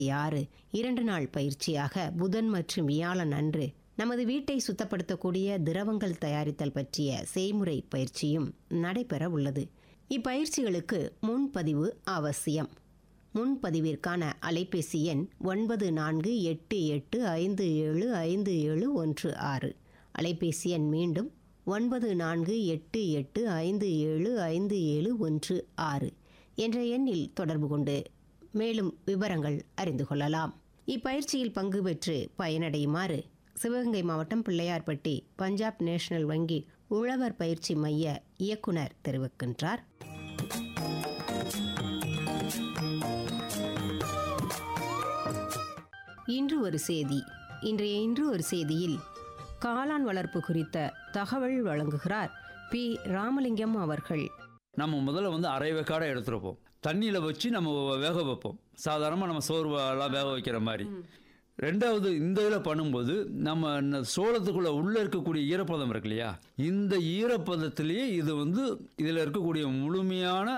ஆறு இரண்டு நாள் பயிற்சியாக புதன் மற்றும் வியாழன் அன்று நமது வீட்டை சுத்தப்படுத்தக்கூடிய திரவங்கள் தயாரித்தல் பற்றிய செய்முறை பயிற்சியும் நடைபெற உள்ளது இப்பயிற்சிகளுக்கு முன்பதிவு அவசியம் முன்பதிவிற்கான அலைபேசி எண் ஒன்பது நான்கு எட்டு எட்டு ஐந்து ஏழு ஐந்து ஏழு ஒன்று ஆறு அலைபேசி எண் மீண்டும் ஒன்பது நான்கு எட்டு எட்டு ஐந்து ஏழு ஐந்து ஏழு ஒன்று ஆறு என்ற எண்ணில் தொடர்பு கொண்டு மேலும் விவரங்கள் அறிந்து கொள்ளலாம் இப்பயிற்சியில் பங்கு பெற்று பயனடையுமாறு சிவகங்கை மாவட்டம் பிள்ளையார்பட்டி பஞ்சாப் நேஷனல் வங்கி உழவர் பயிற்சி மைய இயக்குனர் தெரிவிக்கின்றார் இன்று ஒரு செய்தி இன்றைய இன்று ஒரு செய்தியில் காளான் வளர்ப்பு குறித்த தகவல் வழங்குகிறார் பி ராமலிங்கம் அவர்கள் நம்ம முதல்ல வந்து அரை வேக்காடை எடுத்துருப்போம் தண்ணியில் வச்சு நம்ம வேக வைப்போம் சாதாரணமாக நம்ம சோர்வெல்லாம் வேக வைக்கிற மாதிரி ரெண்டாவது இந்த இதில் பண்ணும்போது நம்ம இந்த சோளத்துக்குள்ளே உள்ளே இருக்கக்கூடிய ஈரப்பதம் இருக்கு இல்லையா இந்த ஈரப்பதத்திலேயே இது வந்து இதில் இருக்கக்கூடிய முழுமையான